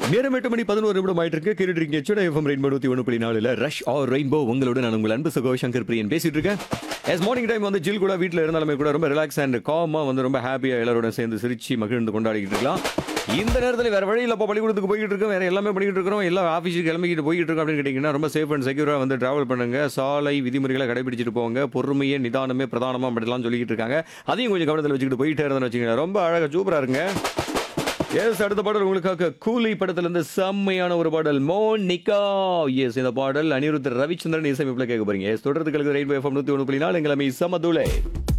நேரம் எட்டு மணி பதினோரு நிமிடம் ஆயிட்டு இருக்கு கேட்டுட்டு இருக்கீங்க சுட எஃப்எம் ரெயின்போ நூத்தி ஒன்று புள்ளி நாலுல ரஷ் ஆர் ரெயின்போ உங்களோட நான் உங்கள் அன்பு சகோ சங்கர் பிரியன் பேசிட்டு இருக்கேன் எஸ் மார்னிங் டைம் வந்து ஜில் கூட வீட்டில் இருந்தாலுமே கூட ரொம்ப ரிலாக்ஸ் அண்ட் காமா வந்து ரொம்ப ஹாப்பியா எல்லாரோட சேர்ந்து சிரிச்சு மகிழ்ந்து கொண்டாடிக்கிட்டு இருக்கலாம் இந்த நேரத்தில் வேற வழியில் இப்போ பள்ளிக்கூடத்துக்கு போய்கிட்டு இருக்கோம் வேற எல்லாமே பண்ணிக்கிட்டு இருக்கிறோம் எல்லா ஆஃபீஸுக்கு கிளம்பிக்கிட்டு போய்கிட்டு இருக்கோம் அப்படின்னு கேட்டிங்கன்னா ரொம்ப சேஃப் அண்ட் செக்யூராக வந்து டிராவல் பண்ணுங்க சாலை விதிமுறைகளை கடைபிடிச்சிட்டு போங்க பொறுமையே நிதானமே பிரதானமாக அப்படிலாம் சொல்லிக்கிட்டு இருக்காங்க அதையும் கொஞ்சம் கவனத்தில் வச்சுக்கிட்டு போயிட்டே இருந்தேன்னு வச்சுக்கோங்க ரொம்ப அழகாக சூப்பராக இருங்க எஸ் அடுத்த பாடல் உங்களுக்காக கூலி படத்துல இருந்து செம்மையான ஒரு பாடல் மோனிகா எஸ் இந்த பாடல் அனிருத் ரவிச்சந்திரன் இசையமைப்பில் கேட்க போறீங்க எஸ் தொடர்ந்து கலக்கு ரெயின்போ எஃப்எம் நூற்றி ஒன்று புள்ளி நாலு எங்களை சமதுளை